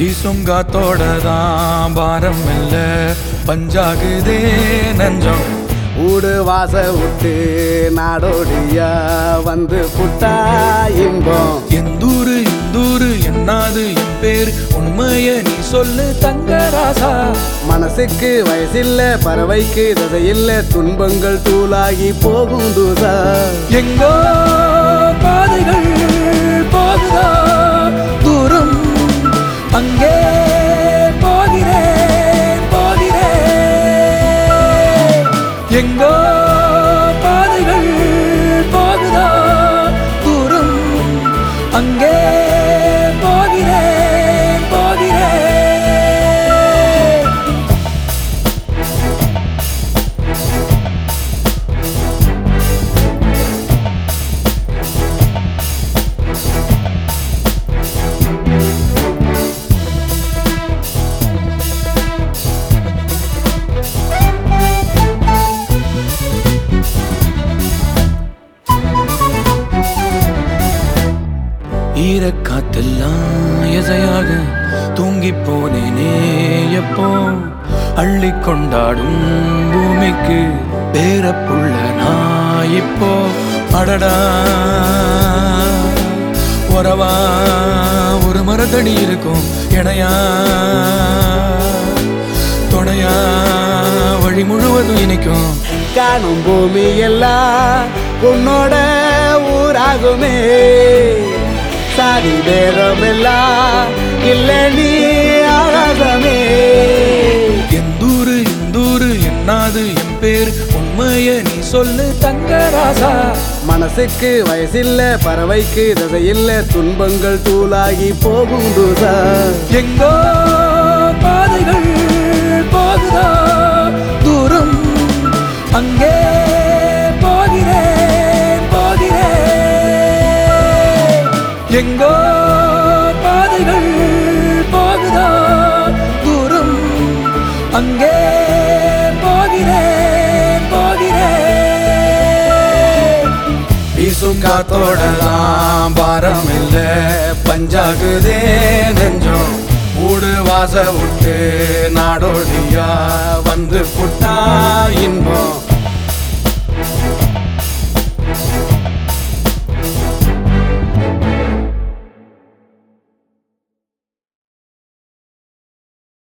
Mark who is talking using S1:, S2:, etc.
S1: வீசும் காத்தோட தான் பாரம் இல்ல பஞ்சாகுதே நஞ்சம்
S2: ஊடு வாச விட்டு நாடோடியா வந்து புட்டா இன்பம்
S1: எந்தூரு இந்தூரு என்னாது என் பேர் உண்மைய நீ சொல்லு தங்கராசா
S2: மனசுக்கு வயசில்ல பறவைக்கு ததையில்ல துன்பங்கள் தூளாகி போகும் தூசா
S1: எங்கோ பாதைகள் போகுதா தூரம் அங்கே போகிறேன் போகிறேன் எங்கோ பாதைகள் போகுதா தூரம் அங்கே போகிறேன் போகிறேன் ஈரக்காத்தெல்லாம் எதையாக தூங்கி போனேனே எப்போ அள்ளி கொண்டாடும் பூமிக்கு பேரப்புள்ள நான் இப்போ அடடா உறவா ஒரு மரத்தடி இருக்கும் இணையா துணையா வழி முழுவதும் இனிக்கும்
S2: காணும் பூமி எல்லாம் உன்னோட ஊராகுமே சாதி பேரம் எல்லாம் இல்ல நீ ஆகாசமே
S1: எந்தூரு இந்தூரு என்னாது என் பேர் உண்மைய நீ சொல்லு தங்கராசா
S2: மனசுக்கு வயசில்ல பறவைக்கு ததையில்ல துன்பங்கள் தூளாகி போகும் தூசா
S1: எங்கோ பாதைகள் போகுதா தூரம் அங்கே போகிறேன் போகிறேன் எங்கோ பாதைகள் போகுதா தூரம் அங்கே போகிறேன் போகிறேன் வீசும் காத்தோட தான் பாரம் இல்ல பஞ்சாகுதே நெஞ்சம் ஊடு வாச விட்டு நாடோடியா வந்து புட்டா இன்பம்